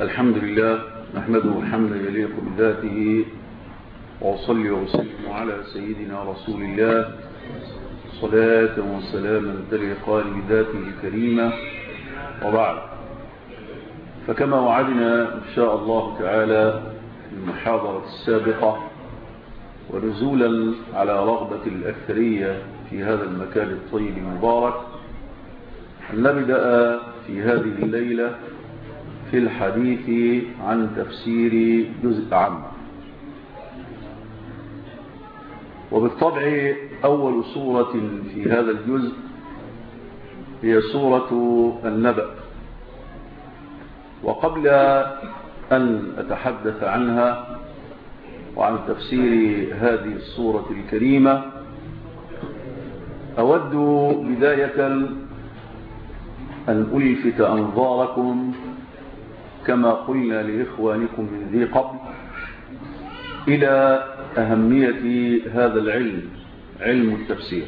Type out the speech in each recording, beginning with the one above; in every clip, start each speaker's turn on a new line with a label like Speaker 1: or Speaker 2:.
Speaker 1: الحمد لله نحمده حمدا يليق بذاته وأصلي وأسلم على سيدنا رسول الله صلاة وسلاما تليقان بذاته الكريمة وبعد فكما وعدنا إن شاء الله تعالى في المحاضرة السابقة ونزولا على رغبة الأكثرية في هذا المكان الطيب المبارك أن نبدأ في هذه الليلة في الحديث عن تفسير جزء عام وبالطبع أول سورة في هذا الجزء هي سورة النبأ وقبل أن أتحدث عنها وعن تفسير هذه السورة الكريمة أود بداية أن ألفت أنظاركم كما قلنا لإخوانكم من ذي قبل إلى أهمية هذا العلم علم التفسير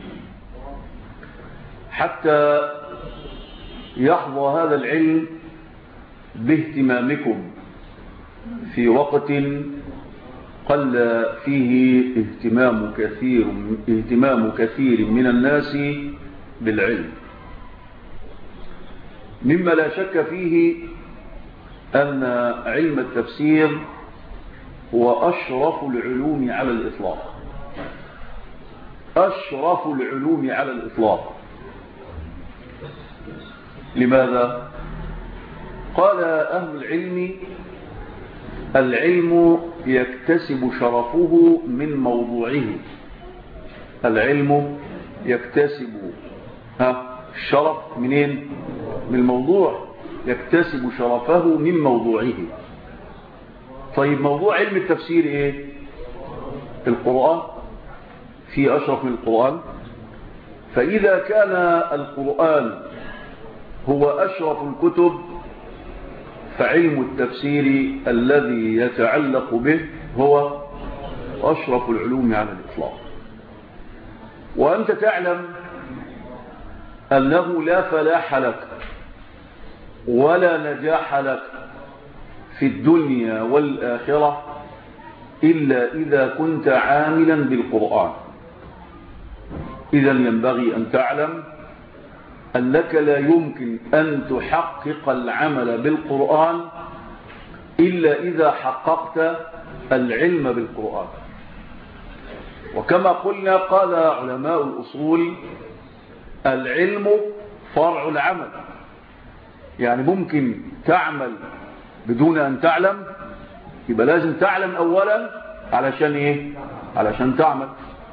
Speaker 1: حتى يحظى هذا العلم باهتمامكم في وقت قل فيه اهتمام كثير اهتمام كثير من الناس بالعلم مما لا شك فيه أن علم التفسير هو أشرف العلوم على الإطلاق أشرف العلوم على الإطلاق لماذا؟ قال أهل العلم العلم يكتسب شرفه من موضوعه العلم يكتسب ها الشرف منين من الموضوع يكتسب شرفه من موضوعه طيب موضوع علم التفسير ايه القرآن في أشرف من القرآن فإذا كان القرآن هو أشرف الكتب فعلم التفسير الذي يتعلق به هو أشرف العلوم على الإطلاق وأنت تعلم أنه لا فلاح لك ولا نجاح لك في الدنيا والآخرة إلا إذا كنت عاملا بالقرآن إذا ينبغي أن تعلم أنك لا يمكن أن تحقق العمل بالقرآن إلا إذا حققت العلم بالقرآن وكما قلنا قال علماء الأصول العلم فرع العمل يعني ممكن تعمل بدون أن تعلم يبقى لازم تعلم أولا علشان إيه علشان تعمل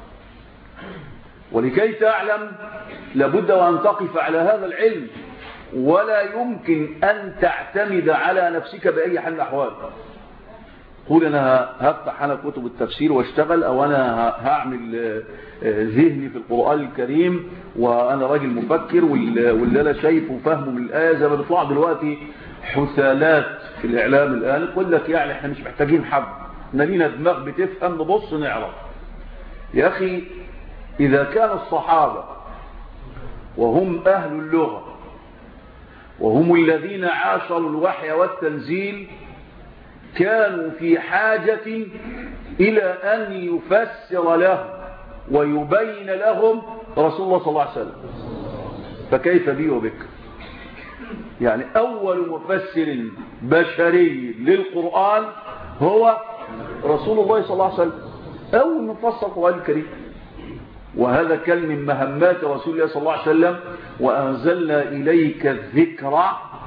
Speaker 1: ولكي تعلم لابد وأن تقف على هذا العلم ولا يمكن أن تعتمد على نفسك بأي حال الأحوال قول أنا هفتح أنا كتب التفسير واشتغل أو أنا هعمل ذهني في القرآن الكريم وأنا راجل مفكر واللي أنا شايفه وفهمه من الآية زي ما بيطلع دلوقتي حثالات في الإعلام الآن يقول لك يعني احنا مش محتاجين حد احنا لينا دماغ بتفهم نبص نعرف يا أخي إذا كان الصحابة وهم أهل اللغة وهم الذين عاشروا الوحي والتنزيل كانوا في حاجة إلى أن يفسر لهم ويبين لهم رسول الله صلى الله عليه وسلم فكيف بي وبك يعني أول مفسر بشري للقرآن هو رسول الله صلى الله عليه وسلم أول مفسر القرآن الكريم وهذا كان من مهمات رسول الله صلى الله عليه وسلم وأنزلنا إليك الذكر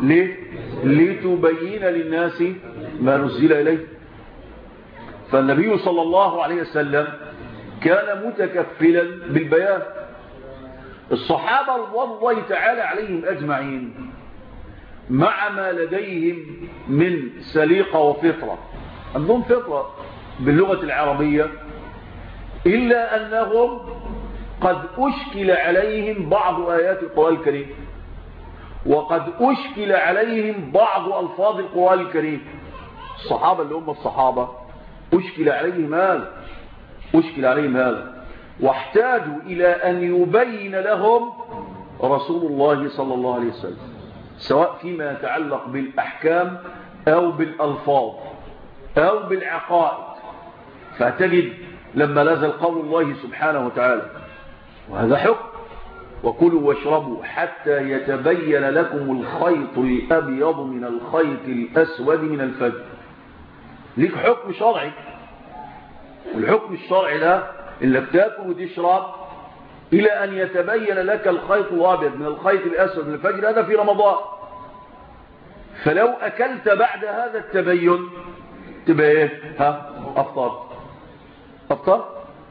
Speaker 1: لتبين للناس ما نزل إليه فالنبي صلى الله عليه وسلم كان متكفلا بالبيان الصحابة رضوان الله تعالى عليهم أجمعين مع ما لديهم من سليقة وفطرة عندهم فطرة باللغة العربية إلا أنهم قد أشكل عليهم بعض آيات القرآن الكريم وقد أشكل عليهم بعض ألفاظ القرآن الكريم الصحابة اللي هم الصحابة أشكل عليهم هذا أشكل عليهم هذا واحتاجوا إلى أن يبين لهم رسول الله صلى الله عليه وسلم سواء فيما يتعلق بالأحكام أو بالألفاظ أو بالعقائد فتجد لما نزل قول الله سبحانه وتعالى وهذا حكم وكلوا واشربوا حتى يتبين لكم الخيط الأبيض من الخيط الأسود من الفجر ليك حكم شرعي والحكم الشرعي ده انك تاكل وتشرب الى ان يتبين لك الخيط الابيض من الخيط الاسود من الفجر هذا في رمضان فلو اكلت بعد هذا التبين تبقى ايه ها افطر افطر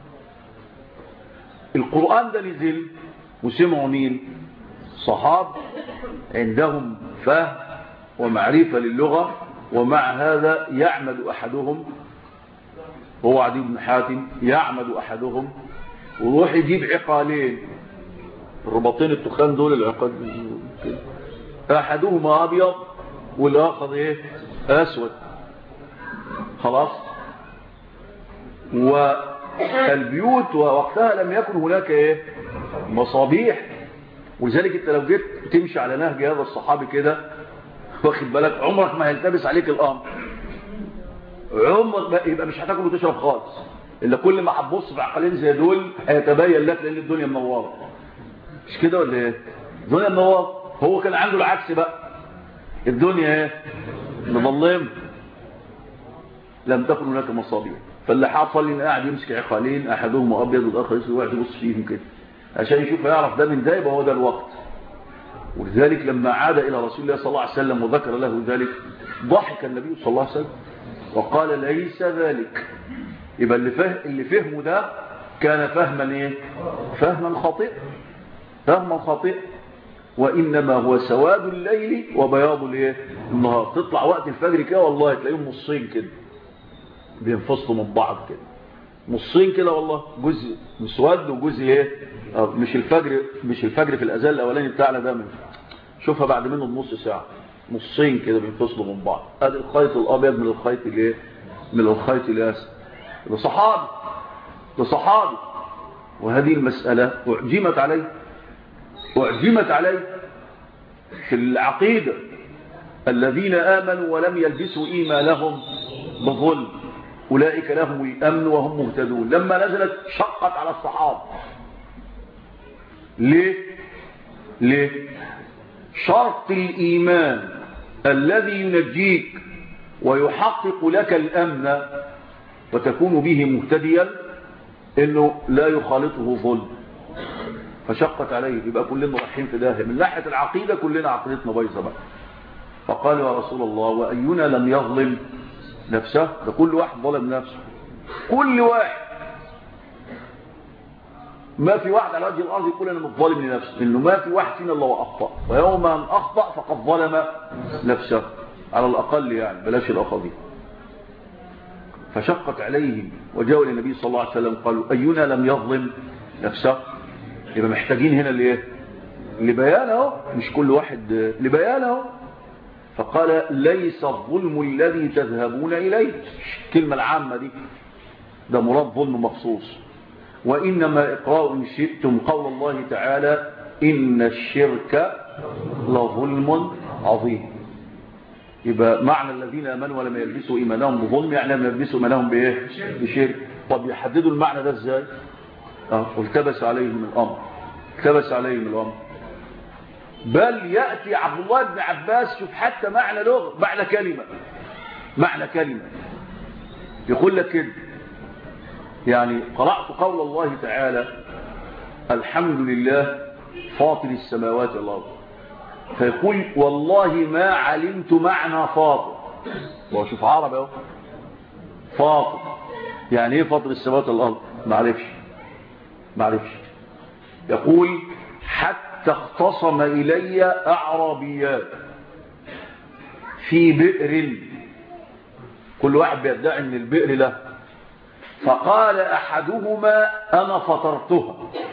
Speaker 1: القران ده نزل وسمعوا مين صحاب عندهم فهم ومعرفه للغه ومع هذا يعمد احدهم هو عدي بن حاتم يعمد أحدهم ويروح يجيب عقالين الرباطين التخان دول العقاد أحدهما أبيض والآخر إيه أسود خلاص والبيوت ووقتها لم يكن هناك إيه مصابيح ولذلك انت لو جيت تمشي على نهج هذا الصحابي كده واخد بالك عمرك ما هيلتبس عليك الامر عمرك يبقى مش هتاكل وتشرب خالص الا كل ما هتبص في عقلين زي دول هيتبين لك لان الدنيا منوره مش كده ولا ايه الدنيا منوره هو كان عنده العكس بقى الدنيا ايه مظلم لم تكن هناك مصابيح فاللي حصل ان قاعد يمسك عقالين احدهم ابيض والاخر اسود وقاعد يبص فيهم كده عشان يشوف يعرف ده من ده يبقى هو ده الوقت ولذلك لما عاد الى رسول الله صلى الله عليه وسلم وذكر له ذلك ضحك النبي صلى الله عليه وسلم وقال ليس ذلك يبقى اللي, فهم اللي فهمه ده كان فهما ايه فهما خاطئ فهما خاطئ وانما هو سواد الليل وبياض الايه النهار تطلع وقت الفجر كده والله تلاقيهم نصين كده بينفصلوا من بعض كده نصين كده والله جزء مسود وجزء ايه مش الفجر مش الفجر في الاذان الاولاني بتاعنا ده من شوفها بعد منه بنص ساعه نصين كده بينفصلوا من بعض ادي الخيط الابيض من الخيط الايه من الخيط الاسود ده صحابي ده صحابي وهذه المساله اعجمت عليه اعجمت عليه في العقيده الذين امنوا ولم يلبسوا ايمانهم بظلم اولئك لهم الامن وهم مهتدون لما نزلت شقت على الصحابه ليه ليه شرط الايمان الذي ينجيك ويحقق لك الأمن وتكون به مهتديا انه لا يخالطه ظلم فشقت عليه يبقى كلنا رايحين في داهيه من ناحيه العقيده كلنا عقيدتنا بايظه بقى فقال يا رسول الله واينا لم يظلم نفسه ده كل واحد ظلم نفسه كل واحد ما في واحد على وجه الارض يقول انا متظالم لنفسه انه ما في واحد فينا الا واخطا ويوم ان اخطا فقد ظلم نفسه على الاقل يعني بلاش الاخاذين فشقت عليهم وجاءوا الى النبي صلى الله عليه وسلم قالوا اينا لم يظلم نفسه يبقى محتاجين هنا لايه لبيانه مش كل واحد لبيانه فقال ليس الظلم الذي تذهبون اليه الكلمه العامه دي ده مراد ظلم مخصوص وإنما إقراء إن شئتم قول الله تعالى إن الشرك لظلم عظيم يبقى معنى الذين آمنوا ولم يلبسوا إيمانهم بظلم يعني لم يلبسوا إيمانهم بإيه بشرك طب يحددوا المعنى ده إزاي اه والتبس عليهم الأمر التبس عليهم الأمر بل يأتي عبد الله بن عباس شوف حتى معنى لغة معنى كلمة معنى كلمة يقول لك كده يعني قرأت قول الله تعالى الحمد لله فاطر السماوات والأرض فيقول والله ما علمت معنى فاطر وشوف عربي اهو فاطر يعني ايه فاطر السماوات والأرض ما عرفش ما عرفش يقول حتى اختصم إلي أعرابيات في بئر كل واحد بيدعي ان البئر له فقال أحدهما أنا فطرتها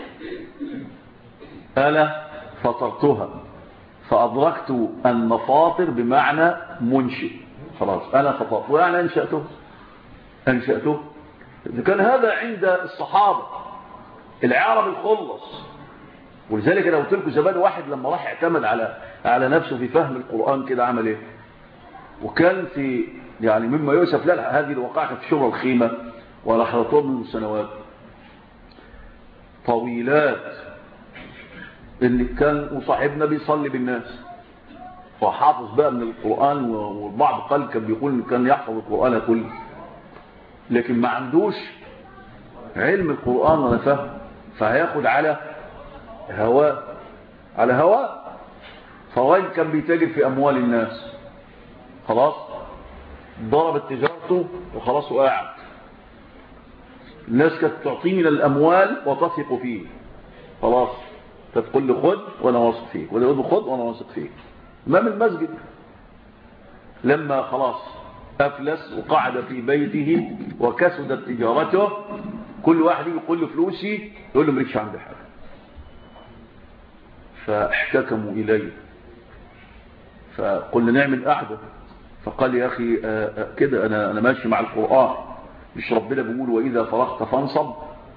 Speaker 1: أنا فطرتها فأدركت أن فاطر بمعنى منشئ خلاص أنا فطرت وأنا أنشأته أنشأته كان هذا عند الصحابة العرب الخلص ولذلك لو قلت لكم زمان واحد لما راح اعتمد على على نفسه في فهم القرآن كده عمل ايه وكان في يعني مما يوسف لها هذه الوقائع في شبر الخيمة ولحظتهم من السنوات طويلات اللي كان وصاحبنا بيصلي بالناس وحافظ بقى من القرآن والبعض قال كان بيقول إن كان يحفظ القرآن كله لكن ما عندوش علم القرآن ولا فهم فهياخد على هواء على هواء فوين كان بيتاجر في أموال الناس خلاص ضربت تجارته وخلاص وقاعد الناس كانت تعطيه من الأموال وتثق فيه خلاص تقول لي خد وانا واثق فيك ولا يقول خد وانا واثق فيك امام المسجد لما خلاص افلس وقعد في بيته وكسدت تجارته كل واحد يقول له فلوسي يقول له مالكش عندي حاجه فاحتكموا اليه فقلنا نعمل قعده فقال يا اخي كده انا انا ماشي مع القران مش ربنا بيقول واذا فرغت فانصب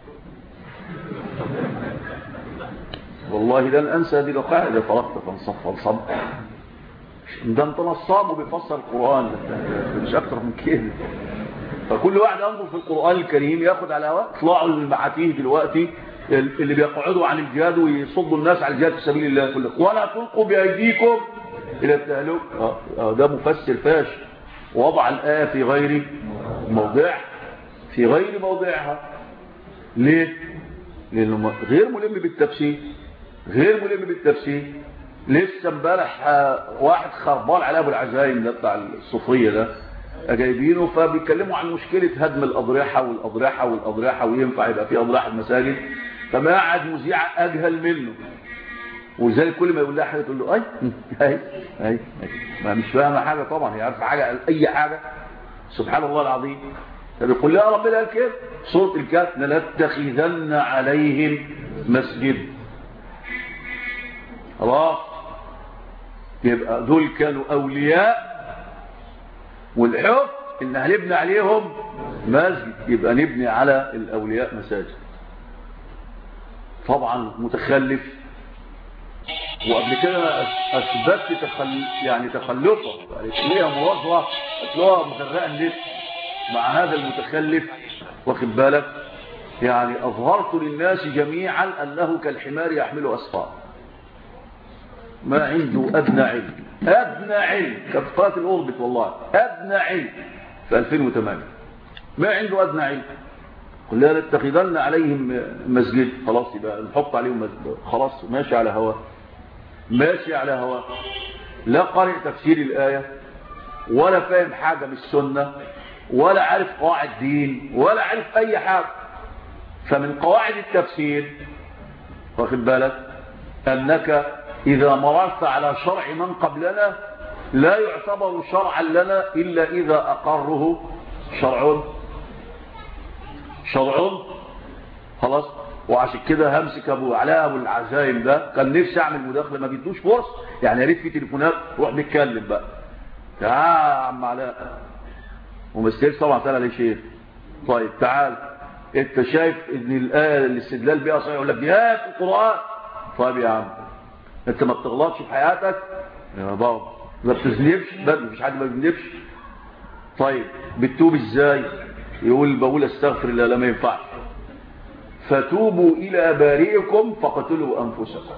Speaker 1: والله لن انسى هذه الوقائع اذا فرغت فانصب فانصب ده انت نصاب وبيفسر القران مش اكتر من كده فكل واحد ينظر في القران الكريم ياخد على هواء اطلعوا المعاتيه دلوقتي اللي بيقعدوا عن الجهاد ويصدوا الناس على الجهاد في سبيل الله كله ولا تلقوا بايديكم الى التهلك ده مفسر فاش وضع الايه في غير موضعها في غير موضعها ليه لانه غير ملم بالتفسير غير ملم بالتفسير لسه امبارح واحد خربان على ابو العزايم ده بتاع الصوفيه ده جايبينه فبيتكلموا عن مشكله هدم الاضرحه والاضرحه والاضرحه وينفع يبقى في اضرحه المساجد فما قاعد مذيع اجهل منه وذلك كل ما يقول لها حاجه تقول له اي اي اي ما مش فاهمه حاجه طبعا هي عارفه حاجه اي حاجه سبحان الله العظيم فبيقول لها ربنا قال كده سوره الكهف لنتخذن عليهم مسجد خلاص يبقى دول كانوا اولياء والحكم ان هنبني عليهم مسجد يبقى نبني على الاولياء مساجد طبعا متخلف وقبل كده اثبتت تخل... يعني تخلفه يعني ليها مواظبه تلاقيها مغرقه النت مع هذا المتخلف واخد بالك يعني اظهرت للناس جميعا انه كالحمار يحمل اسفار ما عنده ادنى علم ادنى علم كفات الاوربت والله ادنى علم في 2008 ما عنده ادنى علم قل لا نتخذن عليهم مسجد خلاص يبقى نحط عليهم مسجد خلاص ماشي على هواه ماشي على هواه لا قارئ تفسير الآية ولا فاهم حاجة من السنة ولا عارف قواعد دين ولا عارف أي حاجة فمن قواعد التفسير واخد بالك أنك إذا مررت على شرع من قبلنا لا يعتبر شرعا لنا إلا إذا أقره شرع شرع خلاص وعشان كده همسك ابو علاء ابو العزايم ده كان نفسي اعمل مداخله ما بيدوش فرص يعني يا ريت في تليفونات روح نتكلم بقى يا عم علاء وما استاهلش طبعا تعالى ليه شيء طيب تعال انت شايف ان الايه الاستدلال بيها صحيح يقول لك دي في القران طيب يا عم انت ما بتغلطش في حياتك يا بابا ما بتذنبش بل مفيش حد ما بيذنبش طيب بتتوب ازاي يقول بقول استغفر الله لا ما ينفعش فتوبوا الى بارئكم فقتلوا انفسكم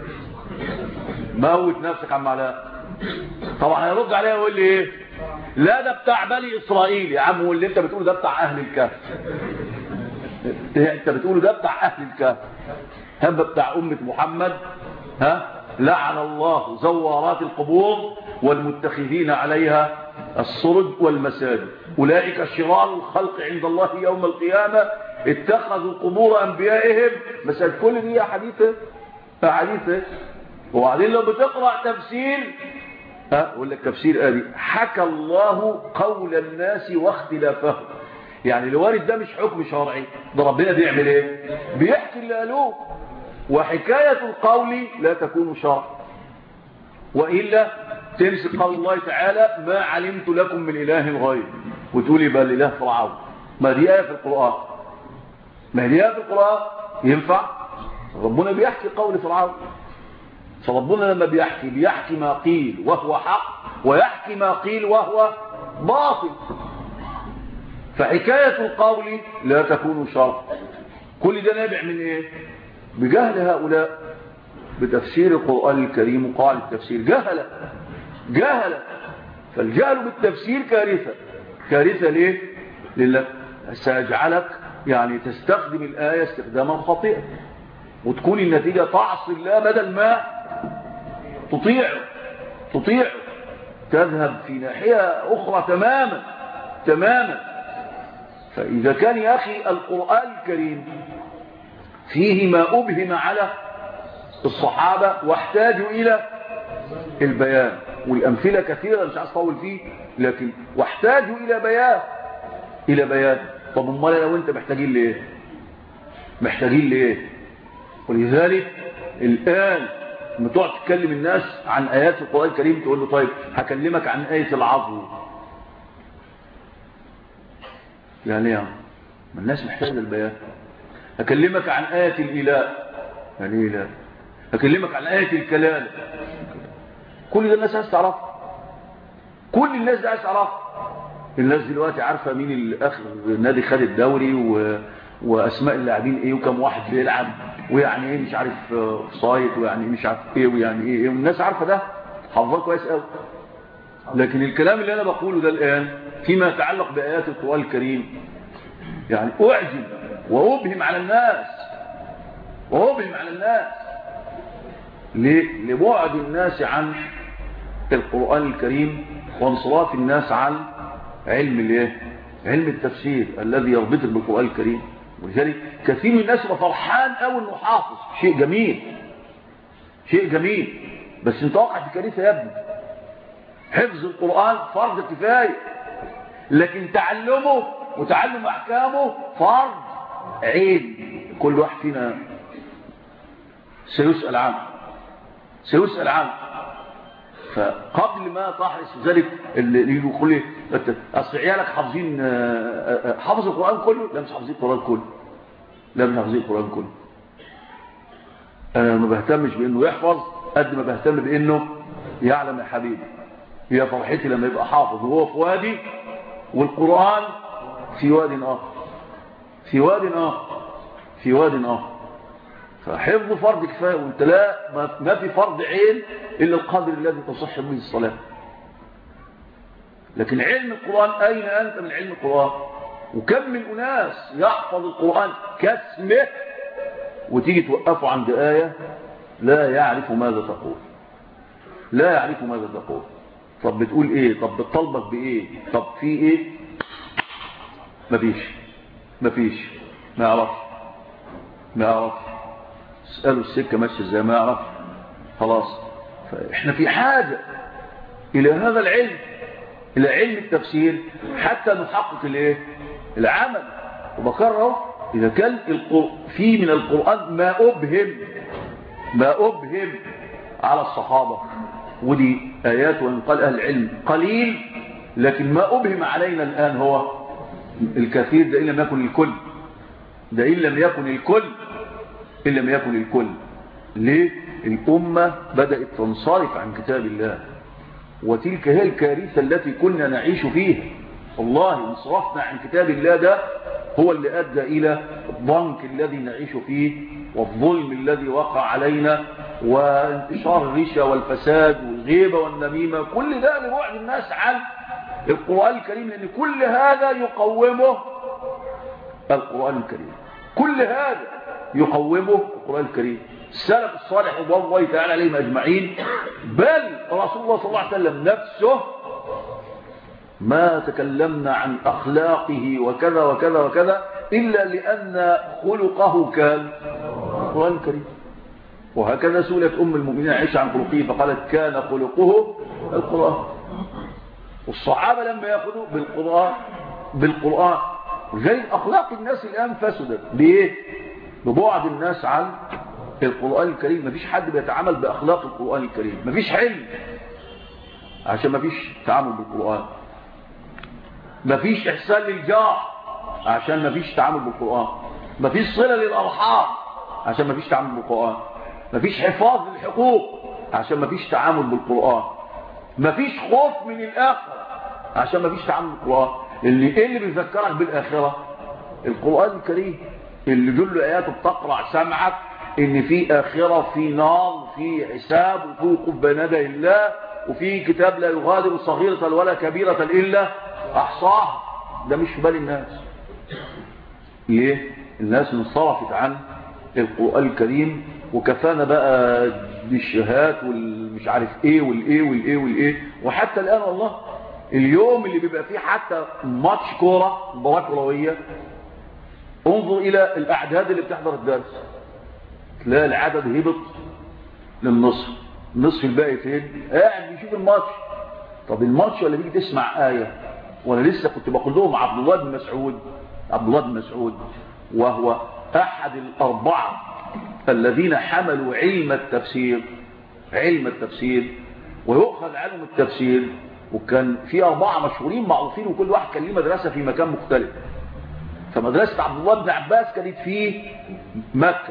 Speaker 1: موت نفسك عم علاء طبعا هيرد عليها ويقول لي ايه لا ده بتاع بني اسرائيل يا عم واللي انت بتقوله ده بتاع اهل الكهف انت بتقوله ده بتاع اهل الكهف هم بتاع امه محمد ها لعن الله زوارات القبور والمتخذين عليها الصرج والمساجد أولئك شرار الخلق عند الله يوم القيامة اتخذوا قبور أنبيائهم مساجد كل دي حديثة حديثة وبعدين لو بتقرأ تفسير ها أقول لك تفسير آدي حكى الله قول الناس واختلافهم يعني الوارد ده مش حكم شرعي ده ربنا بيعمل ايه بيحكي اللي قالوه وحكاية القول لا تكون شرع وإلا تمسك قول الله تعالى ما علمت لكم من إله غير وتقولي بل إله فرعون ما دي آية في القرآن ما دي آية في القرآن ينفع ربنا بيحكي قول فرعون فربنا لما بيحكي بيحكي ما قيل وهو حق ويحكي ما قيل وهو باطل فحكاية القول لا تكون شرط كل ده نابع من ايه بجهل هؤلاء بتفسير القرآن الكريم وقال التفسير جهل جهل فالجهل بالتفسير كارثة كارثة ليه لله سيجعلك يعني تستخدم الآية استخداما خاطئا وتكون النتيجة تعصي الله بدل ما تطيع تطيع تذهب في ناحية أخرى تماما تماما فإذا كان يا أخي القرآن الكريم فيه ما أبهم على الصحابة واحتاجوا إلى البيان والأمثلة كثيرة مش عايز أطول فيه لكن واحتاجوا إلى بيان إلى بيان طب امال لو أنت محتاجين لإيه محتاجين لإيه ولذلك الآن لما تقعد تتكلم الناس عن آيات القرآن الكريم تقول له طيب هكلمك عن آية العظم يعني يعني ما الناس محتاجة البيان هكلمك عن آية الإله يعني إيه إله هكلمك عن آية الكلام كل ده الناس عايز تعرفها كل الناس عايز تعرفها الناس دلوقتي عارفة مين الأخر نادي خد الدوري و... وأسماء اللاعبين إيه وكم واحد بيلعب ويعني إيه مش عارف صايت ويعني إيه مش عارف إيه ويعني إيه والناس عارفة ده حافظاه كويس قوي لكن الكلام اللي أنا بقوله ده الآن فيما يتعلق بآيات القرآن الكريم يعني أعجب وأبهم على الناس وأبهم على الناس لبعد الناس عن القرآن الكريم وانصراف الناس عن علم الايه علم التفسير الذي يربطك بالقرآن الكريم ولذلك كثير من الناس فرحان قوي انه حافظ شيء جميل شيء جميل بس انت واقع في كارثه يا ابني حفظ القرآن فرض كفايه لكن تعلمه وتعلم احكامه فرض عين كل واحد فينا سيسأل عنه سيسأل عنه فقبل ما تحرص ذلك اللي يقول لي اصل عيالك حافظين حافظ القرآن كله لا مش حافظين القرآن كله لا مش حافظين القرآن كله انا ما بهتمش بانه يحفظ قد ما بهتم بانه يعلم يا حبيبي هي فرحتي لما يبقى حافظ وهو في وادي والقرآن في واد آخر في واد آخر في واد آخر فحفظ فرض كفاية وانت لا ما في فرض عين إلا القدر الذي تصح به الصلاة لكن علم القرآن أين أنت من علم القرآن وكم من أناس يحفظ القرآن كاسمه وتيجي توقفه عند آية لا يعرف ماذا تقول لا يعرف ماذا تقول طب بتقول ايه طب بتطلبك بايه طب في ايه مفيش مفيش ما يعرفش ما يعرفش اسألوا السكة ماشية ازاي ما يعرف خلاص فاحنا في حاجة الى هذا العلم الى علم التفسير حتى نحقق الايه العمل وبكرره اذا كان في من القرآن ما ابهم ما ابهم على الصحابة ودي آيات وإن قال أهل العلم قليل لكن ما أبهم علينا الآن هو الكثير ده إن لم يكن الكل ده إن لم يكن الكل إن لم يكن الكل ليه الأمة بدأت تنصرف عن كتاب الله وتلك هي الكارثة التي كنا نعيش فيها والله انصرفنا عن كتاب الله ده هو اللي أدى إلى الضنك الذي نعيش فيه والظلم الذي وقع علينا وانتشار الرشا والفساد والغيبة والنميمة كل ده لبعد الناس عن القرآن الكريم لأن كل هذا يقومه القرآن الكريم كل هذا يقومه القرآن الكريم السلف الصالح رضوان الله تعالى عليهم أجمعين بل رسول الله صلى الله عليه وسلم نفسه ما تكلمنا عن أخلاقه وكذا وكذا وكذا إلا لأن خلقه كان القرآن الكريم وهكذا سئلت أم المؤمنين عائشة عن خلقه فقالت كان خلقه القرآن والصحابة لما يأخذوا بالقرآن بالقرآن زي أخلاق الناس الآن فسدت ليه؟ ببعد الناس عن القرآن الكريم مفيش حد بيتعامل بأخلاق القرآن الكريم مفيش علم عشان مفيش تعامل بالقرآن مفيش إحسان للجار عشان مفيش تعامل بالقرآن مفيش صلة للأرحام عشان مفيش تعامل بالقرآن مفيش حفاظ للحقوق عشان مفيش تعامل بالقرآن مفيش خوف من الآخرة عشان مفيش تعامل القرآن اللي ايه اللي بيذكرك بالآخرة القرآن الكريم اللي جل آياته بتقرع سمعك ان في آخرة في نار في حساب وفي وقوف بين يدي الله وفي كتاب لا يغادر صغيرة ولا كبيرة إلا أحصاها ده مش في بال الناس ليه الناس انصرفت عن القرآن الكريم وكفانا بقى بالشهات والمش عارف ايه والايه والايه والايه وحتى الآن والله اليوم اللي بيبقى فيه حتى ماتش كورة مباراة كروية انظر الى الاعداد اللي بتحضر الدرس تلاقي العدد هبط للنصف النصف الباقي فين قاعد بيشوف الماتش طب الماتش ولا بيجي تسمع آية وانا لسه كنت بقول لهم عبد الله بن مسعود عبد الله بن مسعود وهو احد الاربعه الذين حملوا علم التفسير علم التفسير ويؤخذ عنهم التفسير وكان في أربعة مشهورين معروفين وكل واحد كان ليه مدرسة في مكان مختلف فمدرسة عبد الله بن عباس كانت في مكة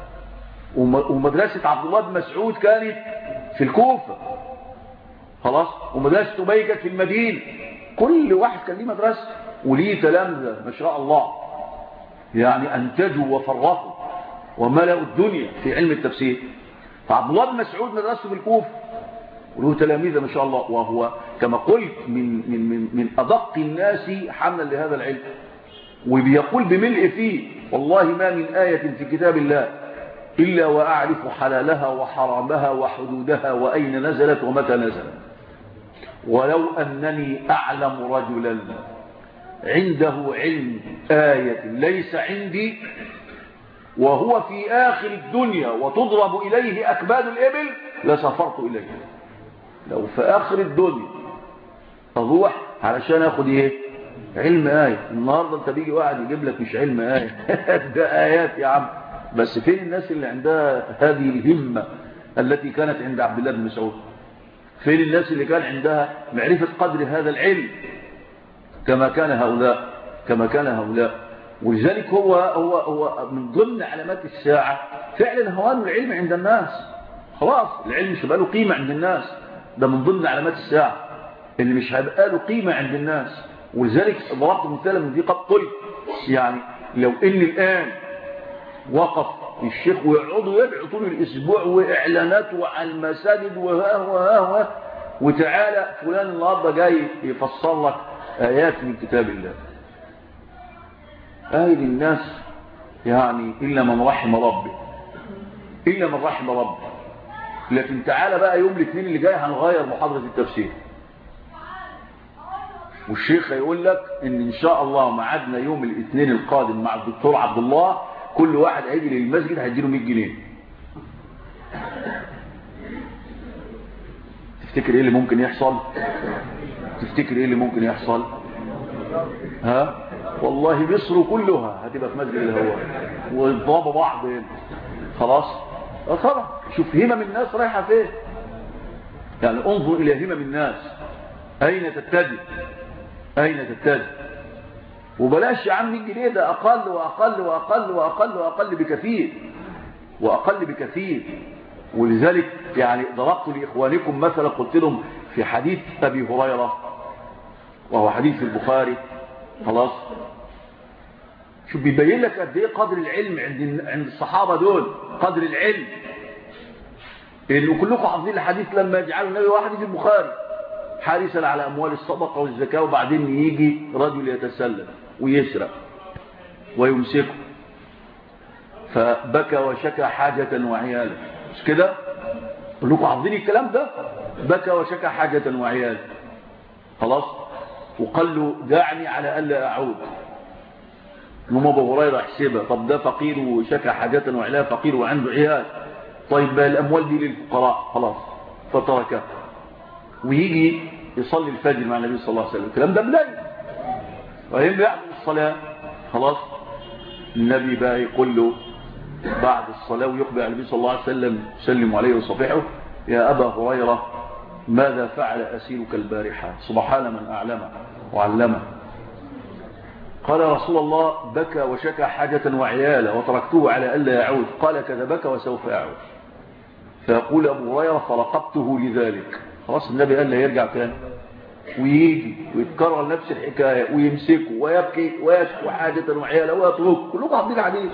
Speaker 1: ومدرسة عبد الله بن مسعود كانت في الكوفة خلاص ومدرسة أبي كانت في المدينة كل واحد كان ليه مدرسة وليه تلامذة ما شاء الله يعني أنتجوا وفرطوا وملأوا الدنيا في علم التفسير فعبد الله بن مسعود مدرسته في الكوفة وله تلاميذ ما شاء الله وهو كما قلت من, من, من, من أدق الناس حملا لهذا العلم وبيقول بملء فيه والله ما من آية في كتاب الله إلا وأعرف حلالها وحرامها وحدودها وأين نزلت ومتى نزلت ولو أنني أعلم رجلا عنده علم آية ليس عندي وهو في آخر الدنيا وتضرب إليه أكباد الإبل لسافرت إليه لو في آخر الدنيا أروح علشان أخذ إيه علم آية النهاردة أنت بيجي واحد يجيب لك مش علم آية ده آيات يا عم بس فين الناس اللي عندها هذه الهمة التي كانت عند عبد الله بن مسعود فين الناس اللي كان عندها معرفة قدر هذا العلم كما كان هؤلاء كما كان هؤلاء ولذلك هو هو هو من ضمن علامات الساعة فعلا هوان العلم عند الناس خلاص العلم مش هيبقى له قيمة عند الناس ده من ضمن علامات الساعة اللي مش هيبقى له قيمة عند الناس ولذلك ضربت مثالا من دي قد قلت يعني لو ان الآن وقف الشيخ ويقعدوا يدعوا طول الاسبوع واعلانات وعلى المساجد وها وها وها وتعالى فلان النهارده جاي يفسر لك ايات من كتاب الله آية للناس يعني إلا من رحم ربي إلا من رحم ربي لكن تعالى بقى يوم الاثنين اللي جاي هنغير محاضرة التفسير والشيخ هيقول لك ان ان شاء الله معادنا يوم الاثنين القادم مع الدكتور عبد الله كل واحد هيجي للمسجد هيديله 100 جنيه تفتكر ايه اللي ممكن يحصل تفتكر ايه اللي ممكن يحصل ها والله مصر كلها هتبقى في مسجد الهواء ويضربوا بعض هنا خلاص طبعا شوف همم الناس رايحه فين يعني انظر الى همم الناس اين تتجه اين تتجه وبلاش يا عم 100 جنيه ده اقل واقل واقل واقل واقل بكثير واقل بكثير ولذلك يعني ضربت لاخوانكم مثلا قلت لهم في حديث ابي هريره وهو حديث البخاري خلاص شوف بيبين لك قد ايه قدر العلم عند عند الصحابه دول قدر العلم انه كلكم حافظين الحديث لما يجعلوا النبي واحد في البخاري حارسا على اموال الصدقه والزكاه وبعدين يجي رجل يتسلم ويسرق ويمسكه فبكى وشكى حاجه وعيالا مش كده كلكم حافظين الكلام ده بكى وشكى حاجه وعيالا خلاص وقال له دعني على الا اعود نوم ابو هريره يحسبها طب ده فقير وشكى حاجه وعلاه فقير وعنده عيال طيب بقى الاموال دي للفقراء خلاص فتركها ويجي يصلي الفجر مع النبي صلى الله عليه وسلم الكلام ده بليل وهم يعمل الصلاه خلاص النبي بقى يقول له بعد الصلاه ويقبل على النبي صلى الله عليه وسلم يسلم عليه وصفحه يا ابا هريره ماذا فعل اسيرك البارحه سبحان من اعلمه وعلمه قال رسول الله بكى وشكى حاجة وعيالا وتركته على ألا يعود قال كذبك وسوف يعود فيقول أبو هريرة فرقبته لذلك خلاص النبي قال له يرجع تاني ويجي ويتكرر نفس الحكاية ويمسكه ويبكي ويشكو حاجة وعياله ويترك كلكم حافظين عليه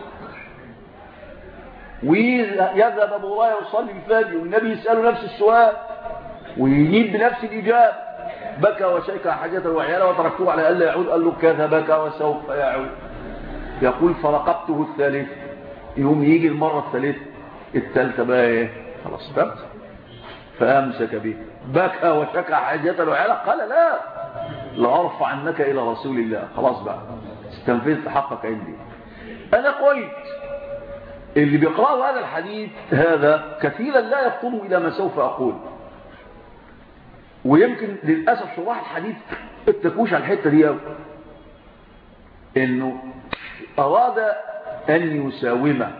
Speaker 1: ويذهب ابو هريره يصلي الفجر والنبي يساله نفس السؤال ويجيب بنفس الاجابه بكى وشيك حاجته وعياله وتركته على الا يعود قال له كذا بكى وسوف يعود يقول فرقبته الثالث يوم يجي المره الثالثه الثالثه بقى ايه خلاص فهمت فامسك به بكى وشكى حاجته وعياله قال لا لارفع عنك الى رسول الله خلاص بقى استنفذت حقك عندي انا قلت اللي بيقرأوا هذا الحديث هذا كثيرا لا يفطنوا إلى ما سوف أقول ويمكن للأسف شراح الحديث اتكوش على الحتة دي أوي إنه أراد أن يساومه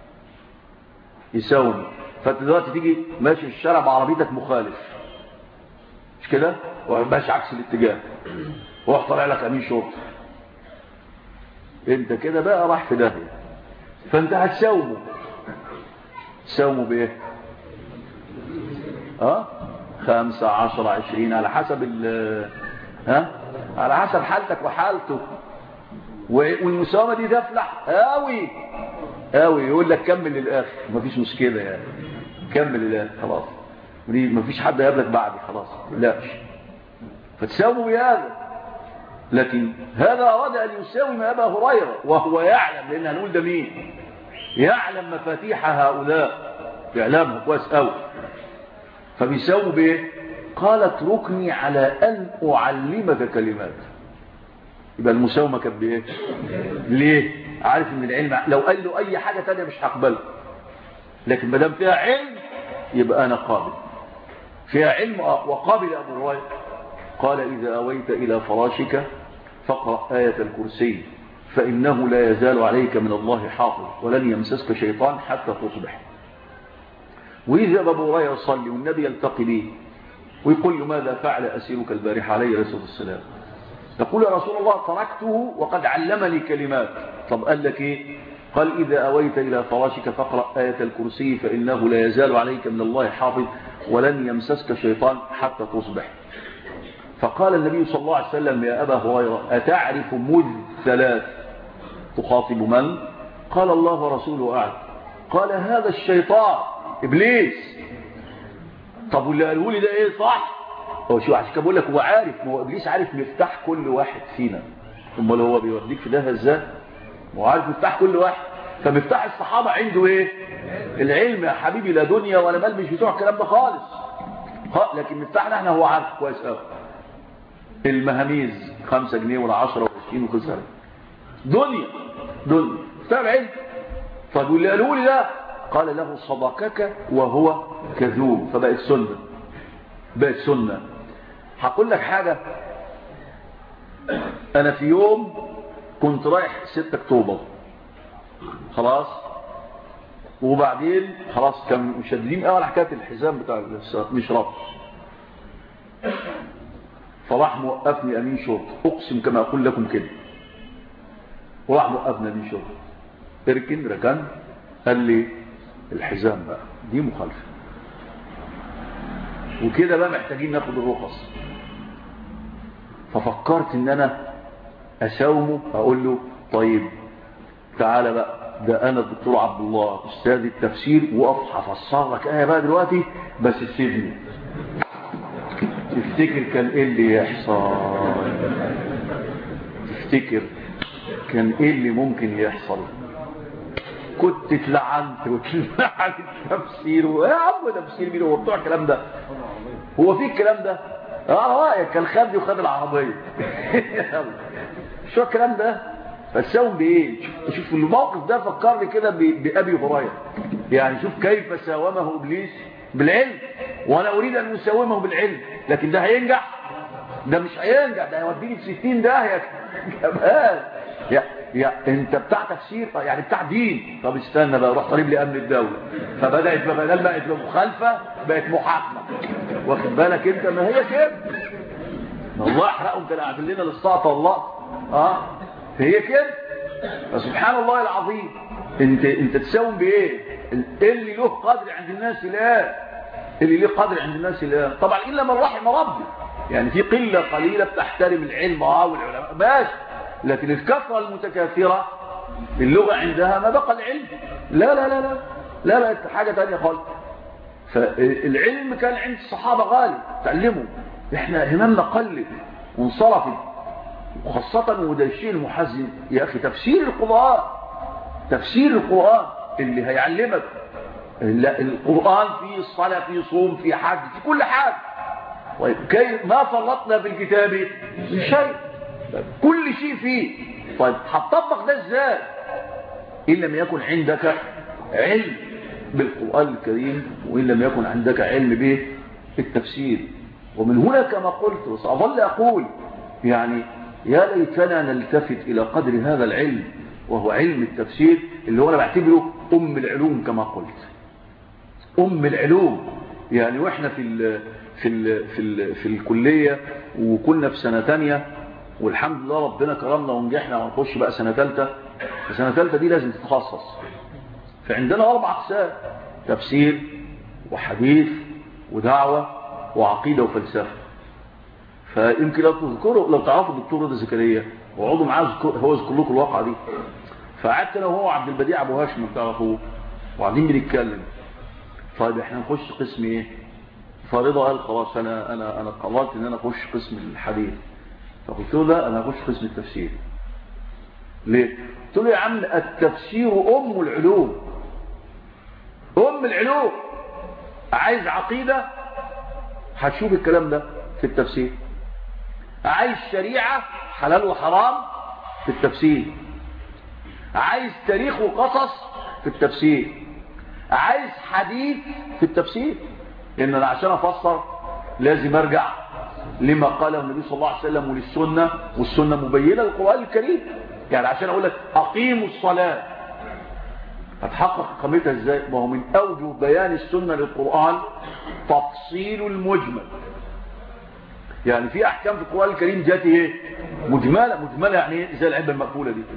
Speaker 1: يساوم فانت دلوقتي تيجي ماشي في الشارع بعربيتك مخالف مش كده وماشي عكس الاتجاه وراح طالع لك امين شرطه انت كده بقى راح في داهيه فانت هتساومه تساومه بايه اه خمسة عشر عشرين على حسب ال ها على حسب حالتك وحالته والمساومة دي تفلح قوي قوي يقول لك كمل للآخر مفيش مشكلة يعني كمل للآخر خلاص مفيش حد يقابلك بعدي خلاص لا فتساوموا بهذا لكن هذا أراد أن يساوم أبا هريرة وهو يعلم لأن هنقول ده مين يعلم مفاتيح هؤلاء يعلمه كويس قوي فبيساوموا بإيه قال اتركني على أن أعلمك كلمات يبقى المساومة كانت بإيه ليه عارف ان العلم لو قال له أي حاجة تانية مش هقبله لكن ما دام فيها علم يبقى أنا قابل فيها علم وقابل أبو هريرة قال إذا أويت إلى فراشك فاقرأ آية الكرسي فإنه لا يزال عليك من الله حافظ ولن يمسسك شيطان حتى تصبح وإذا أبو هريرة يصلي والنبي يلتقي به ويقول له ماذا فعل أسيرك البارحة عليه الصلاة والسلام يقول يا رسول الله تركته وقد علمني كلمات طب قال لك إيه قال إذا أويت إلى فراشك فاقرأ آية الكرسي فإنه لا يزال عليك من الله حافظ ولن يمسسك شيطان حتى تصبح فقال النبي صلى الله عليه وسلم يا أبا هريرة أتعرف مذ ثلاث تخاطب من قال الله ورسوله أعلم قال هذا الشيطان إبليس طب واللي قاله لي ده إيه صح هو شو عشان كده بقول لك هو عارف ما هو إبليس عارف مفتاح كل واحد فينا امال هو بيوديك في ده ازاي هو عارف مفتاح كل واحد فمفتاح الصحابة عنده ايه العلم يا حبيبي لا دنيا ولا مال مش بتوع الكلام ده خالص لكن مفتاحنا احنا هو عارف كويس قوي المهاميز خمسة جنيه ولا عشرة وعشرين وخسر دنيا دنيا مفتاح العلم طب واللي قالوا لي ده قال له صدقك وهو كذوب فبقت سنة بقت سنة هقول لك حاجة انا في يوم كنت رايح 6 اكتوبر خلاص وبعدين خلاص كان مشددين قوي على حكايه الحزام بتاع مش ربط فراح موقفني امين شرطه اقسم كما اقول لكم كده وراح موقفني امين شرطه اركن ركن قال لي الحزام بقى دي مخالفه وكده بقى محتاجين ناخد الرخص ففكرت ان انا اساومه اقول له طيب تعالى بقى ده انا الدكتور عبد الله استاذ التفسير وقف هفسر لك ايه بقى دلوقتي بس سيبني تفتكر كان ايه اللي يحصل تفتكر كان ايه اللي ممكن يحصل كنت اتلعنت واتلعنت تفسير يا عم تفسير مين هو بتوع الكلام ده هو في الكلام ده اه رايك كان خدي وخد العربيه شو الكلام ده فالساوم بايه شوف, شوف الموقف ده فكرني كده بابي هريره يعني شوف كيف ساومه ابليس بالعلم وانا اريد ان اساومه بالعلم لكن ده هينجح ده مش هينجح ده هيوديني في 60 داهيه كمان يا يا انت بتاع تفسير يعني بتاع دين طب استنى بقى روح قريب لامن الدوله فبدات بدل بقت مخالفه بقت محاكمه واخد بالك انت ما هي كده الله يحرقهم كانوا قاعدين لنا للسقط والله اه هي كده فسبحان الله العظيم انت انت تساوم بايه اللي له قدر عند الناس لا اللي ليه قدر عند الناس الآن طبعا إلا من رحم ربي يعني في قلة قليلة بتحترم العلم اه والعلماء ماشي لكن الكثرة المتكاثرة اللغة عندها ما بقى العلم لا لا لا لا لا لا حاجة تانية خالص فالعلم كان عند الصحابة غالي تعلموا احنا هممنا قلت وانصرفت وخاصة وده الشيء المحزن يا أخي تفسير القرآن تفسير القرآن اللي هيعلمك القرآن في الصلاة في صوم في حج في كل حاجة طيب كيف ما فرطنا في الكتاب من شيء كل شيء فيه طيب هتطبق ده ازاي إن لم يكن عندك علم بالقرآن الكريم وإن لم يكن عندك علم به التفسير ومن هنا كما قلت وسأظل أقول يعني يا ليتنا نلتفت إلى قدر هذا العلم وهو علم التفسير اللي هو أنا بعتبره أم العلوم كما قلت أم العلوم يعني وإحنا في ال في ال في ال في الكلية وكنا في سنة تانية والحمد لله ربنا كرمنا ونجحنا ونخش بقى سنة ثالثة سنة ثالثة دي لازم تتخصص فعندنا أربع أقسام تفسير وحديث ودعوة وعقيدة وفلسفة فيمكن لو تذكروا لو تعرفوا الدكتور رضا زكريا وقعدوا معاه هو يذكر لكم الواقعة دي فقعدت انا وهو عبد البديع ابو هاشم بتعرفوه وقاعدين بنتكلم طيب احنا نخش قسم ايه فرضا قال خلاص انا انا انا قررت ان انا اخش قسم الحديث فقلت له لا انا هخش قسم التفسير ليه قلت له يا عم التفسير ام العلوم ام العلوم عايز عقيده هتشوف الكلام ده في التفسير عايز شريعه حلال وحرام في التفسير عايز تاريخ وقصص في التفسير عايز حديث في التفسير لان انا عشان افسر لازم ارجع لما قاله النبي صلى الله عليه وسلم وللسنة والسنة مبينة للقرآن الكريم يعني عشان اقول لك اقيموا الصلاة هتحقق قيمتها ازاي ما هو من اوجه بيان السنة للقرآن تفصيل المجمل يعني في احكام في القرآن الكريم جات ايه مجملة مجملة يعني ايه زي العلبة المقفولة دي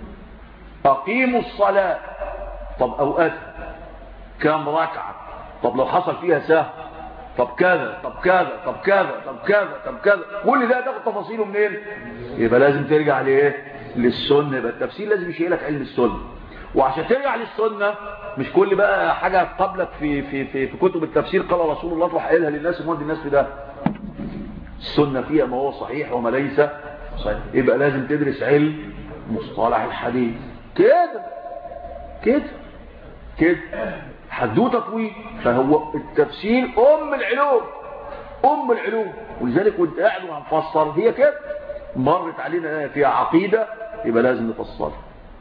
Speaker 1: اقيموا الصلاة طب اوقاتها كام ركعة طب لو حصل فيها سهل طب كذا طب كذا طب كذا طب كذا طب كذا كل ده تاخد تفاصيله منين يبقى لازم ترجع لايه للسنه يبقى التفسير لازم يشيلك علم السنه وعشان ترجع للسنه مش كل بقى حاجه قبلك في في في, في كتب التفسير قال رسول الله تروح قايلها للناس ومودي الناس في ده السنه فيها ما هو صحيح وما ليس صحيح يبقى لازم تدرس علم مصطلح الحديث كده كده كده حدوته طويل فهو التفسير ام العلوم ام العلوم ولذلك وانت قاعد وهنفسر هي كده مرت علينا ايه فيها عقيده يبقى لازم نفسرها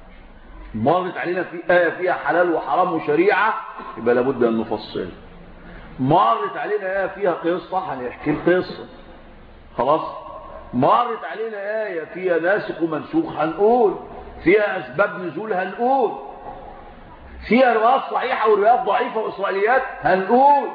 Speaker 1: مرت علينا في ايه فيها حلال وحرام وشريعه يبقى لابد ان نفصلها مرت علينا ايه فيها قصه هنحكي القصه خلاص مرت علينا ايه فيها ناسخ ومنسوخ هنقول فيها اسباب نزول هنقول فيها روايات صحيحة وروايات ضعيفة وإسرائيليات هنقول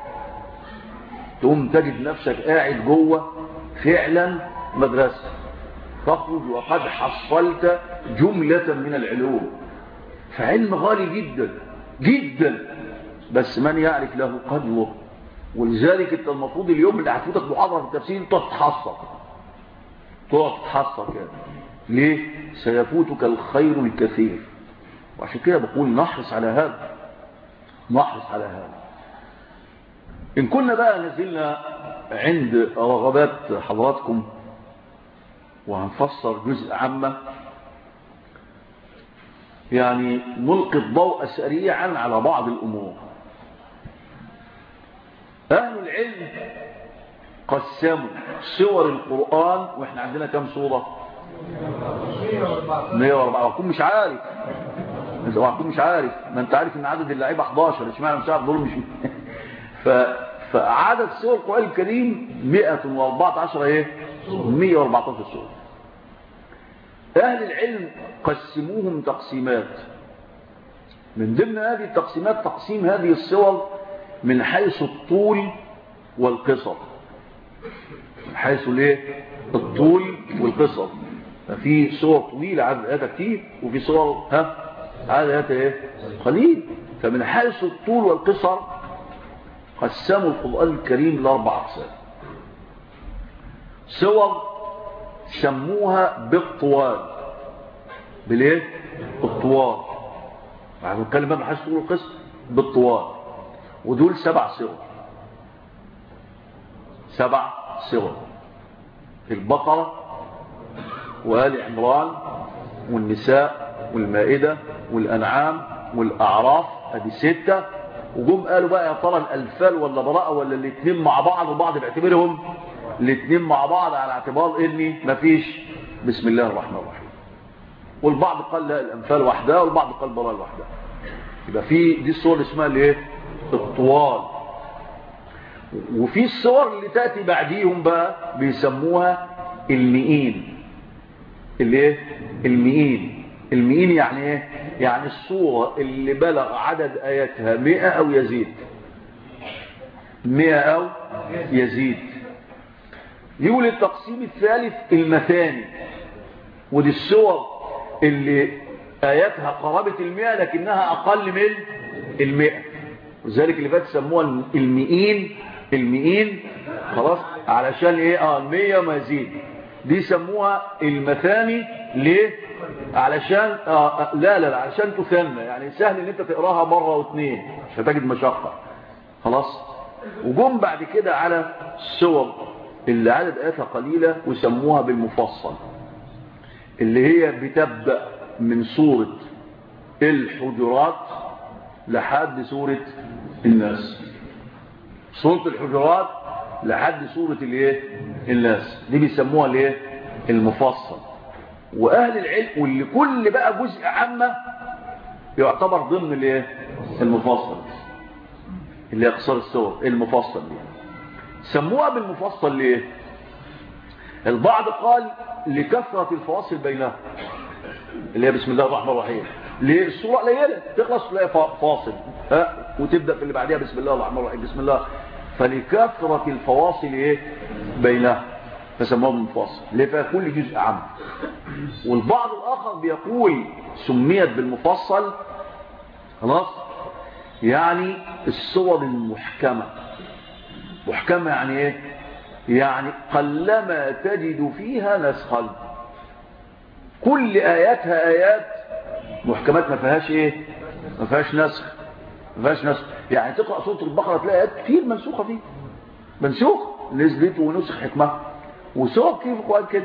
Speaker 1: تقوم تجد نفسك قاعد جوه فعلا مدرسة تخرج وقد حصلت جملة من العلوم فعلم غالي جدا جدا بس من يعرف له قدره ولذلك انت المفروض اليوم اللي هتفوتك محاضرة في التفسير انت تتحصر تقعد تتحصر كده ليه سيفوتك الخير الكثير وعشان كده بقول نحرص على هذا نحرص على هذا إن كنا بقى نزلنا عند رغبات حضراتكم وهنفسر جزء عامة يعني نلقي الضوء سريعا على بعض الأمور أهل العلم قسموا سور القرآن وإحنا عندنا كم سورة 104 وكون مش عارف انت وعكون مش عارف ما انت عارف ان عدد اللعيبه 11 اشمعنى مش عارف دول مش ف... فعدد سور القرآن الكريم 114 ايه 114 سورة اهل العلم قسموهم تقسيمات من ضمن هذه التقسيمات تقسيم هذه الصور من حيث الطول والقصر من حيث الايه الطول والقصر ففي صور طويلة عدد آياتها كتير وفي صور ها عدد آياتها ايه قليل فمن حيث الطول والقصر قسموا القرآن الكريم لأربع أقسام سور سموها بالطوال بالايه بالطوال بعد نتكلم بقى محاس تقول القسم بالطوال ودول سبع سور سبع سور البقرة وآل عمران والنساء والمائدة والأنعام والأعراف هذه ستة وجم قالوا بقى يا ترى الألفال ولا براءة ولا الاثنين مع بعض وبعض بيعتبرهم الاثنين مع بعض على اعتبار اني مفيش بسم الله الرحمن الرحيم والبعض قال لا الأنفال وحدها والبعض قال براءة وحدها يبقى في دي الصور اللي اسمها الايه الطوال وفي الصور اللي تأتي بعديهم بقى بيسموها المئين الايه المئين المئين يعني ايه يعني الصورة اللي بلغ عدد آياتها مئة أو يزيد مئة أو يزيد يقول التقسيم الثالث المثاني ودي الصور اللي آياتها قرابة المئة لكنها أقل من المئة وذلك اللي فات سموها المئين المئين خلاص علشان ايه اه المية ما يزيد دي سموها المثاني ليه علشان آه لا لا لا علشان تثنى يعني سهل ان انت تقراها مرة واثنين مش هتجد مشقة خلاص وجم بعد كده على السور اللي عدد آياتها قليلة وسموها بالمفصل اللي هي بتبدأ من سورة الحجرات لحد سورة الناس سورة الحجرات لحد سورة الايه الناس دي بيسموها الايه المفصل واهل العلم واللي كل بقى جزء عامة يعتبر ضمن الايه المفصل اللي يقصر السور المفصل دي سموها بالمفصل ليه البعض قال لكثرة الفواصل بينها اللي هي بسم الله الرحمن الرحيم ليه الصورة قليلة تخلص تلاقي فاصل ها وتبدأ في اللي بعدها بسم الله الرحمن الرحيم بسم الله فلكثرة الفواصل ايه بينها فسموها بالمفصل ليه فيها كل جزء عام والبعض الآخر بيقول سميت بالمفصل خلاص يعني الصور المحكمة محكمة يعني ايه يعني قلما تجد فيها نسخا كل آياتها آيات محكمات ما فيهاش ايه ما فيهاش نسخ ما فيهاش نسخ يعني تقرأ سورة البقرة تلاقي آيات كتير منسوخة فيه منسوخ نزلت ونسخ حكمة وسورة كيف القرآن كده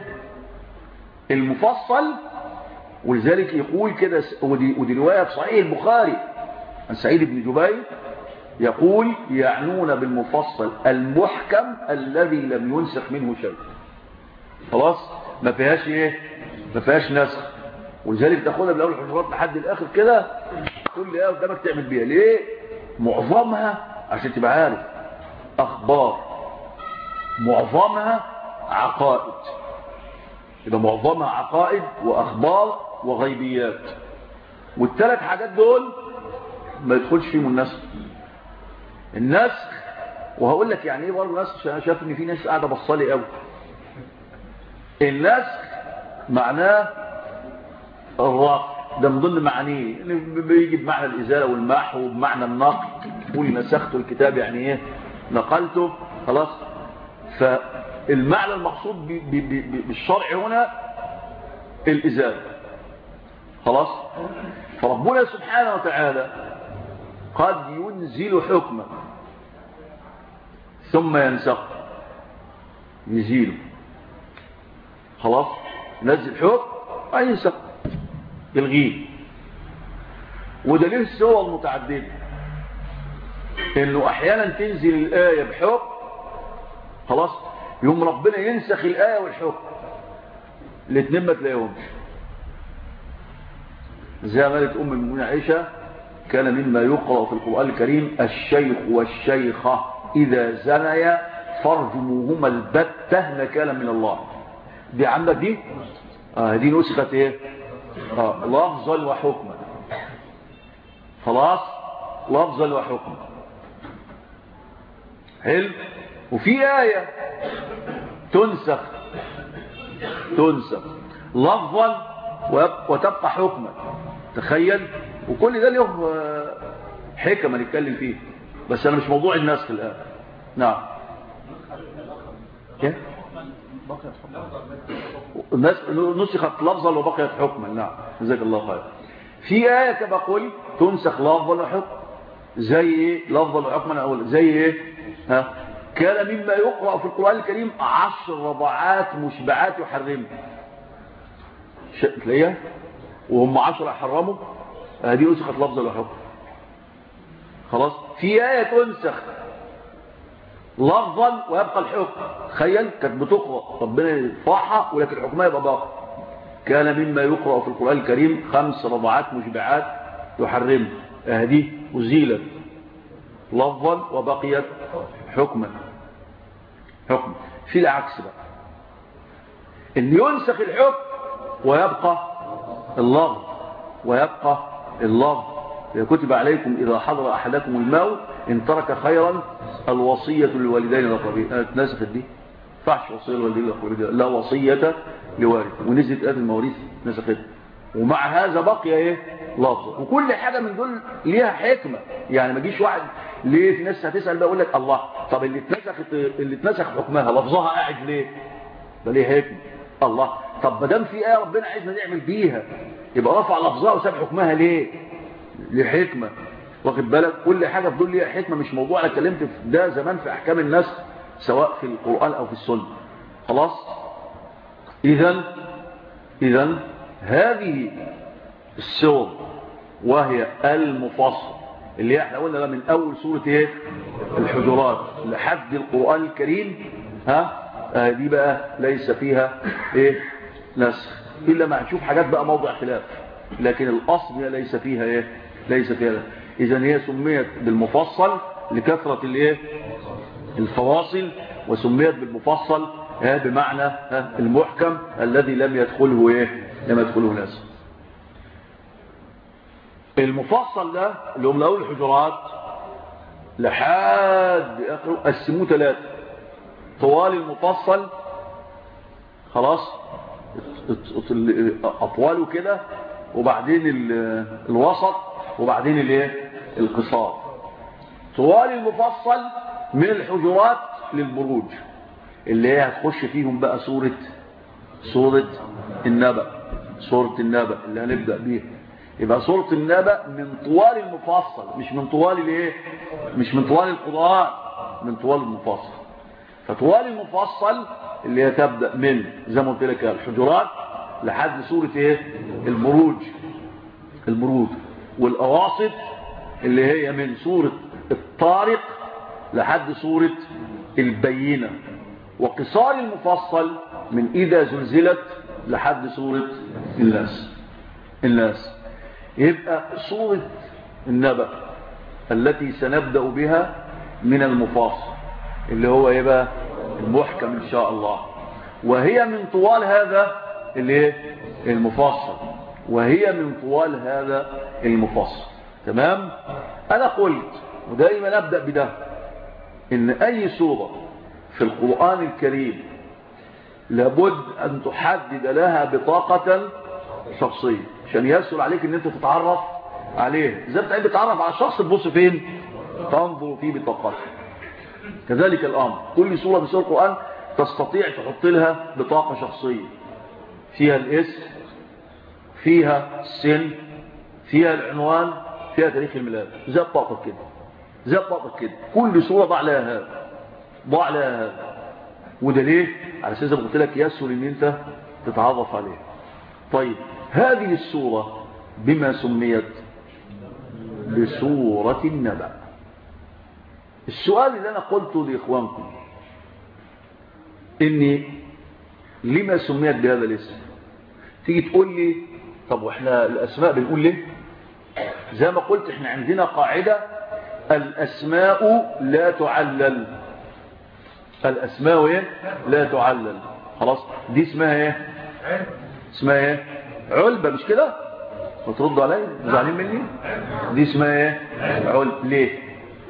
Speaker 1: المفصل ولذلك يقول كده ودي, ودي رواية في صحيح البخاري عن سعيد بن جبير يقول يعنون بالمفصل المحكم الذي لم ينسخ منه شيء خلاص ما فيهاش ايه ما فيهاش نسخ ولذلك تاخدها بالاول الحجرات لحد الاخر كده كل ايه قدامك تعمل بيها ليه معظمها عشان تبقى عارف اخبار معظمها عقائد يبقى معظمها عقائد واخبار وغيبيات والثلاث حاجات دول ما يدخلش فيهم النسخ النسخ وهقول لك يعني ايه برضه نسخ انا شايف ان في ناس قاعده بصالي قوي النسخ معناه الرفع ده من ضمن معانيه بيجي بمعنى الازاله والمحو وبمعنى النقل تقول نسخت الكتاب يعني ايه نقلته خلاص فالمعنى المقصود بالشرع هنا الازاله خلاص فربنا سبحانه وتعالى قد ينزل حكما ثم ينسخ يزيله خلاص نزل حكم ينسخ يلغيه وده ليه الصور المتعددة انه احيانا تنزل الآية بحكم خلاص يوم ربنا ينسخ الآية والحكم الاثنين ما تلاقيهمش زي ما قالت ام المؤمنين عائشه كان مما يقرأ في القرآن الكريم الشيخ والشيخة إذا زنيا فارجموهما البتة نكالا من الله دي عندك دي آه دي نسخة ايه آه لفظا وحكما خلاص لفظا وحكما حلو وفي آية تنسخ تنسخ لفظا وتبقى حكما تخيل وكل ده له حكمة نتكلم فيه بس انا مش موضوع النسخ الان نعم ايه نسخت لفظا وبقيت حكما نعم جزاك الله خير في آية كما قلت تنسخ لفظا وحكم زي ايه لفظا وحكما اقول زي ايه ها كان مما يقرأ في القرآن الكريم عشر رضعات مشبعات يحرمها تلاقيها وهم عشرة حرموا هذه نسخت لفظا وحكم خلاص في آية تنسخ لفظا ويبقى الحكم تخيل كانت بتقرأ ربنا يرفعها ولكن حكمها يبقى باقي كان مما يقرأ في القرآن الكريم خمس رضعات مشبعات يحرم هذه أزيلت لفظا وبقيت حكما حكم في العكس بقى ان ينسخ الحكم ويبقى اللفظ ويبقى اللفظ كتب عليكم إذا حضر أحدكم الموت إن ترك خيرا الوصية للوالدين الأقربين اتنسخت دي فحش وصية للوالدين الأقربين لا وصية لوالد ونزلت آية المواريث نسخت ومع هذا بقي ايه لفظ وكل حاجة من دول ليها حكمة يعني ما جيش واحد ليه في ناس هتسأل بقى يقول لك الله طب اللي اتنسخت اللي اتنسخ حكمها لفظها قاعد ليه ده ليه حكمة الله طب ما دام في ايه ربنا عايزنا نعمل بيها يبقى رفع لفظها وساب حكمها ليه لحكمة واخد بالك كل حاجة في دول ليها حكمة مش موضوع انا اتكلمت في ده زمان في احكام النسخ سواء في القرآن او في السنة خلاص اذا اذا هذه السور وهي المفصل اللي احنا قلنا من اول سورة ايه الحجرات لحد القرآن الكريم ها آه دي بقى ليس فيها ايه نسخ الا ما هنشوف حاجات بقى موضع خلاف لكن الاصل هي ليس فيها ايه ليس فيها اذا هي سميت بالمفصل لكثرة الايه الفواصل وسميت بالمفصل بمعنى المحكم الذي لم يدخله ايه لم يدخله ناس المفصل ده اللي هم الاول الحجرات لحد اخره قسموه ثلاثه طوال المفصل خلاص اطواله كده وبعدين الوسط وبعدين الايه القصار طوال المفصل من الحجرات للبروج اللي هي هتخش فيهم بقى سورة سورة النبأ سورة النبأ اللي هنبدأ بيها يبقى سورة النبأ من طوال المفصل مش من طوال الايه مش من طوال القرآن من طوال المفصل فطوال المفصل اللي هي تبدأ من زي ما قلت لك الحجرات لحد سورة ايه البروج البروج والأواسط اللي هي من سورة الطارق لحد سورة البينة وقصار المفصل من إذا زلزلت لحد سورة الناس الناس يبقى سورة النبأ التي سنبدأ بها من المفاصل اللي هو يبقى المحكم إن شاء الله وهي من طوال هذا اللي المفصل وهي من طوال هذا المفصل تمام أنا قلت ودائما أبدأ بده إن أي سورة في القرآن الكريم لابد أن تحدد لها بطاقة شخصية عشان يسهل عليك ان انت تتعرف عليه زي بتعين تتعرف على الشخص تبص فين تنظر فيه بطاقته كذلك الامر كل سورة في سورة القرآن تستطيع تحط لها بطاقة شخصية فيها الاسم فيها السن فيها العنوان فيها تاريخ الميلاد زي الطاقة كده زي الطاقة كده كل سورة ضع لها هذا ضع لها هذا وده ليه على اساس ما قلت لك يسهل ان انت تتعرف عليه طيب هذه السورة بما سميت بسورة النبأ السؤال اللي أنا قلته لإخوانكم إني لما سميت بهذا الاسم تيجي تقول لي طب وإحنا الأسماء بنقول ليه زي ما قلت إحنا عندنا قاعدة الأسماء لا تعلل الأسماء إيه؟ لا تعلل خلاص دي اسمها ايه اسمها ايه علبة مش كده وتردوا علي زعلين مني دي اسمها ايه علب ليه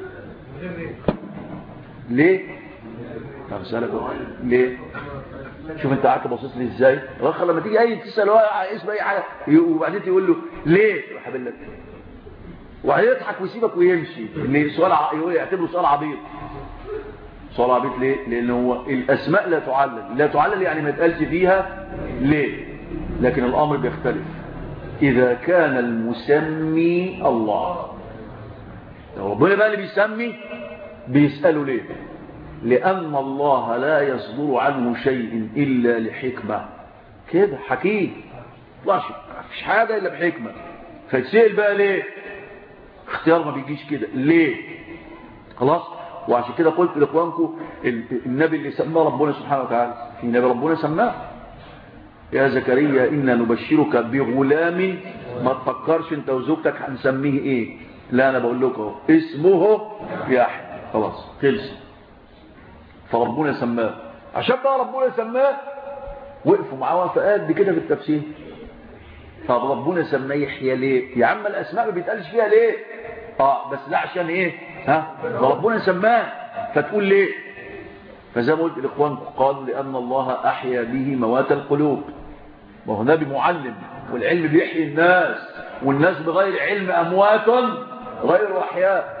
Speaker 1: ليه طب اسالك ليه شوف انت قاعد باصص لي ازاي رخ لما تيجي اي تسال اسم اي حاجه وبعدين تقول له ليه يا حبيب لك وهيضحك ويسيبك ويمشي اللي سؤال ع... يعتبره سؤال عبيط سؤال عبيط ليه لان هو الاسماء لا تعلل لا تعلل يعني ما يتقالش فيها ليه لكن الامر بيختلف اذا كان المسمي الله لو ربنا بقى اللي بيسمي بيسأله ليه لأن الله لا يصدر عنه شيء إلا لحكمة كده حكيم طلعش مفيش حاجة إلا بحكمة فتسأل بقى ليه اختيار ما بيجيش كده ليه خلاص وعشان كده قلت لإخوانكم النبي اللي سماه ربنا سبحانه وتعالى في نبي ربنا سماه يا زكريا إنا نبشرك بغلام ما تفكرش انت وزوجتك هنسميه ايه لا انا بقول لكم اسمه يحيى خلاص خلص فربنا سماه عشان بقى ربنا سماه وقفوا معاه وقفه قد كده في التفسير طب ربنا سماه يحيى ليه يا عم الاسماء ما بيتقالش فيها ليه اه بس لا عشان ايه ها ربنا سماه فتقول ليه فزي ما قلت لاخوانكم قالوا لان الله احيا به موات القلوب وهو نبي معلم والعلم بيحيي الناس والناس بغير علم اموات غير احياء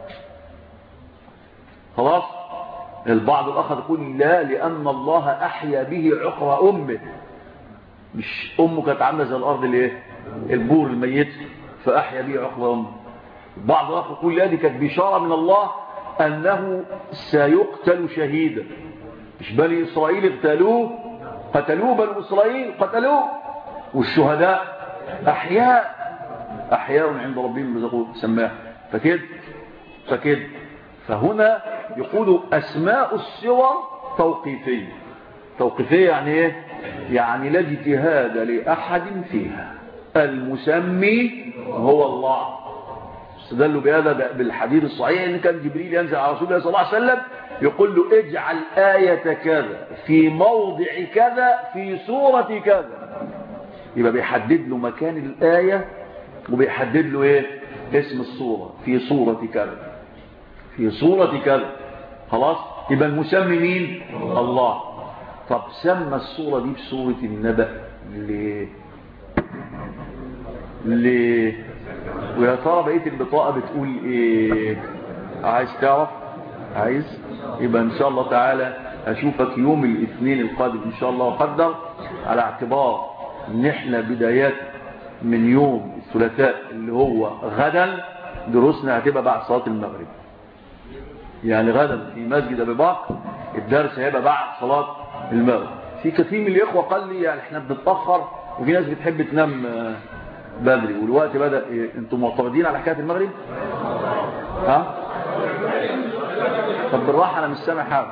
Speaker 1: خلاص البعض الاخر يقول لا لان الله احيا به عقر امه مش امه كانت عامله زي الارض الايه البور الميت فاحيا به عقر امه بعض الاخر يقول لا دي كانت بشاره من الله انه سيقتل شهيدا مش بني اسرائيل اغتالوه قتلوه بني اسرائيل قتلوه والشهداء احياء احياء عند ربهم يرزقون سماه فكده فكده فهنا يقول اسماء السور توقيفيه توقيفيه يعني ايه يعني لا اجتهاد لاحد فيها المسمي هو الله استدلوا بهذا بالحديث الصحيح ان كان جبريل ينزل على رسول الله صلى الله عليه وسلم يقول له اجعل آية كذا في موضع كذا في سورة كذا يبقى بيحدد له مكان الآية وبيحدد له ايه اسم الصورة في صورة كذا في صورة كذا خلاص يبقى المسمي مين الله طب سمى الصورة دي بصورة النبأ ليه ليه ويا ترى بقيه البطاقه بتقول ايه عايز تعرف عايز يبقى ان شاء الله تعالى اشوفك يوم الاثنين القادم ان شاء الله وقدر على اعتبار ان احنا بدايات من يوم الثلاثاء اللي هو غدا دروسنا هتبقى بعد صلاه المغرب يعني غدا في مسجد ابي بكر الدرس هيبقى بعد صلاه المغرب في كثير من الاخوه قال لي يعني احنا بنتاخر وفي ناس بتحب تنام بدري والوقت بدأ إيه؟ انتم معترضين على حكايه المغرب ها طب بالراحه انا مش سامع حاجه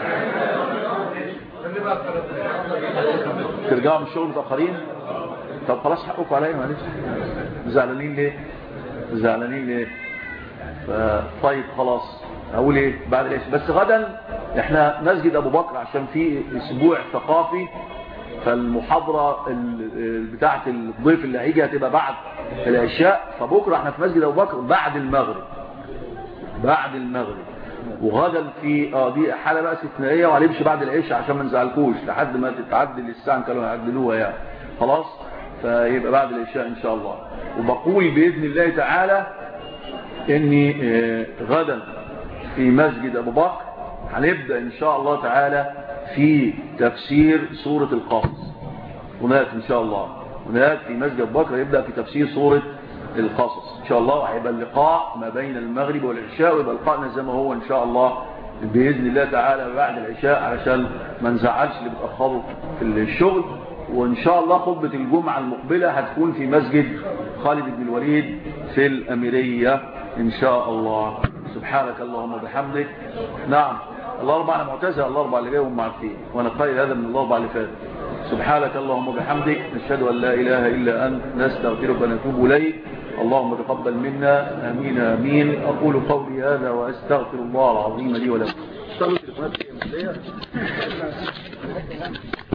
Speaker 1: ترجعوا من الشغل متاخرين طب خلاص حقكم عليا معلش زعلانين ليه زعلانين ليه طيب خلاص اقول ايه بعد ايش بس غدا احنا مسجد ابو بكر عشان في اسبوع ثقافي فالمحاضرة بتاعة الضيف اللي هيجي هتبقى بعد العشاء فبكرة احنا في مسجد ابو بكر بعد المغرب بعد المغرب وغدا في اه دي حالة بقى استثنائية وهنمشي بعد العشاء عشان ما نزعلكوش لحد ما تتعدل الساعة كانوا يعدلوها يعني خلاص فيبقى بعد العشاء ان شاء الله وبقول بإذن الله تعالى اني اه غدا في مسجد ابو بكر هنبدأ ان شاء الله تعالى في تفسير سورة القصص هناك إن شاء الله هناك في مسجد بكر يبدأ في تفسير سورة القصص إن شاء الله هيبقى اللقاء ما بين المغرب والعشاء ويبقى لقاءنا زي ما هو إن شاء الله بإذن الله تعالى بعد العشاء علشان ما نزعلش اللي بتأخروا في الشغل وإن شاء الله خطبة الجمعة المقبلة هتكون في مسجد خالد بن الوليد في الأميرية إن شاء الله سبحانك اللهم وبحمدك نعم الأربعة أنا معتزل الأربعة اللي جايهم عارفين وأنا قايل هذا من الأربعة اللي فاتت سبحانك اللهم وبحمدك نشهد أن لا إله إلا أنت نستغفرك ونتوب إليك اللهم تقبل منا آمين آمين أقول قولي هذا وأستغفر الله العظيم لي ولكم